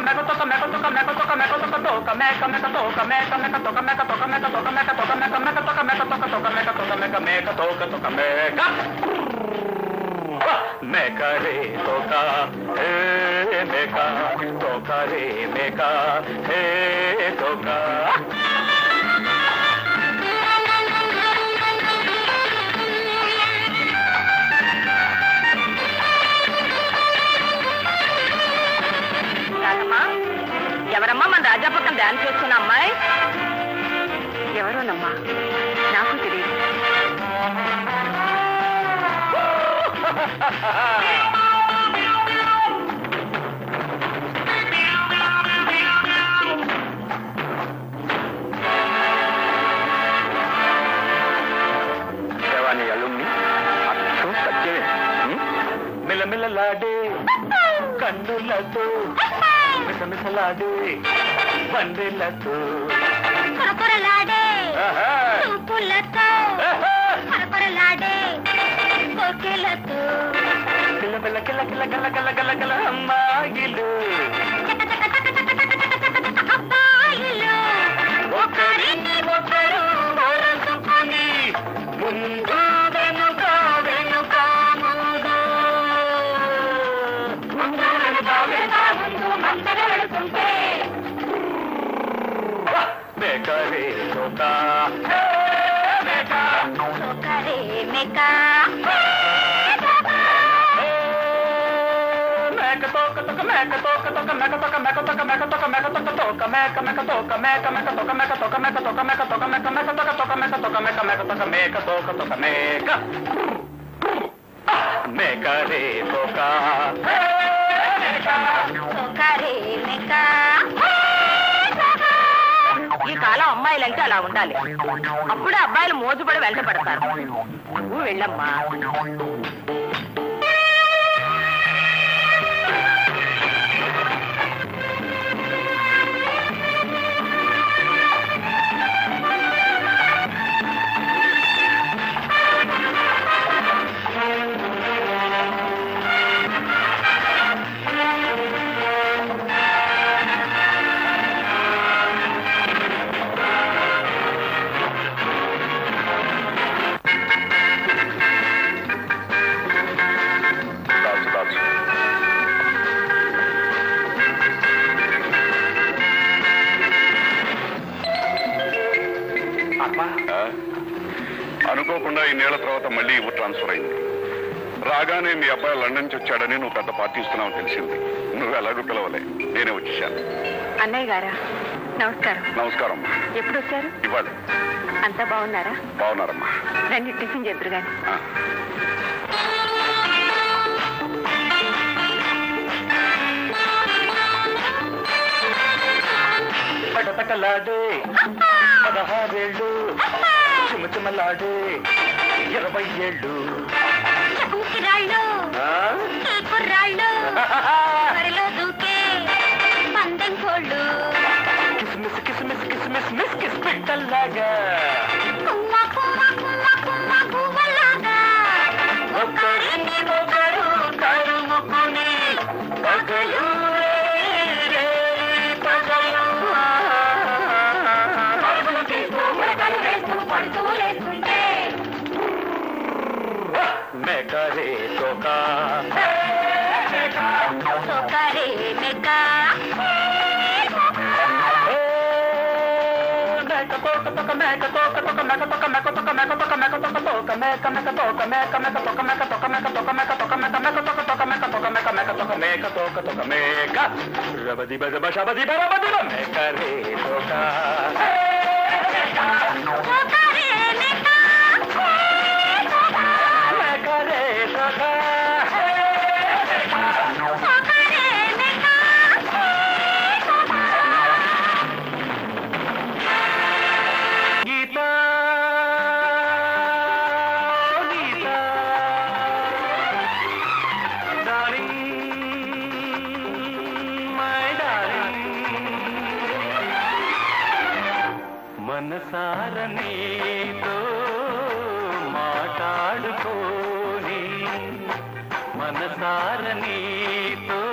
మేక రే తోక హే మేక తోక రే మేక హే తోక రాధమ్మా ఎవరమ్మా మన రాజా పక్కన డాన్స్ చేస్తున్న అమ్మాయి ఎవరోనమ్మా నాకు తెలియదు దేవాని అల్లుణ్ణి అచ్చం సత్యమే ఉం? మిలమిలలాడే కన్నులతో మిసమిసలాడే బండిలతో కొరకొరలాడే ఆహా! చూపులతో ఆహా! కొరకొరలాడే కోకిలతో కిల బిల్ల కిల కిల గల గల గల గల అమ్మాయిలు అబ్బాయిలు ఒకరిని ఒకరు మోసుకుని ముందు వెనుక వెనుక ముందు ముందు వెనుక వెనుక ముందు మందర వెళుతుంటే మేకరే తోక మేక ఒకరే మెక మేక తోక తోక మేక తోక తోక మేక తోక మేక తోక మేక తోక మేక తోక తోక మేక మేక తోక మేక మేక తోక మేక తోక మేక తోక మేక తోక మేక మేక తోక తోక మేక తోక మేక మేక తోక మేక తోక తోక మేక మేక రే తోక ఒకరే మెక ఈ కాలం అమ్మాయిలంటే అలా ఉండాలి అప్పుడే అబ్బాయిలు మోజుపడి వెంట పడతారు నువ్వు వెళ్ళమ్మా దాచు దాచు అనుకోకుండా ఈ నేల తర్వాత మళ్ళీ ఊరు ట్రాన్స్ఫర్ అయింది రాగానే మీ అబ్బాయి లండన్ నుంచి వచ్చాడని నువ్వు పెద్ద పార్టీ ఇస్తున్నావు తెలిసింది నువ్వు ఎలాగో పిలవలే నేనే వచ్చేసాను అన్నయ్య గారా నమస్కారం నమస్కారం అమ్మా ఎప్పుడు వచ్చారు ఇవ్వాలి అంతా బాగున్నారా బాగున్నారమ్మా రండి టిఫిన్ చేద్దరు గాని ఆ. పటపటలాడే పదహారేళ్ళు చిమచిమలాడే ఇరవై ఏళ్ళు చకుముకిరాళ్ళు ఆ? ఈ కుర్రాళ్ళు వరిలో దూకే పందెం కోళ్ళు కిస్మిస్ కిస్మిస్ కిస్మిస్ మిస్ కిస్ పిట్టల్లాగా కుమ్మ కుమ్మ కుమ్మ కుమ్మ గువ్వలాగా ఒకరిని ఒకరు తరుముకుని పగలు రేయి పగలు పడుతూ లేకుంటే మేకరే తోక ఒకరే మెక మేక తోక తోక మేక తోక తోక మేక తోక మేక తోక మేక తోక మేక తోక తోక మేక మేక తోక మేక మేక తోక మేక తోక మేక తోక మేక తోక మేక మేక తోక తోక మేక తోక మేక మేక తోక మేక తోక తోక మేక రబది బజ బష బది బరబది మేక రే తోక ఒకరే మెక మేక రే తోక ఒకరే మెక గీత గీత డార్లింగ్ మై డార్లింగ్ మనసార నీతో మాట్లాడుకోని మనసార నీతో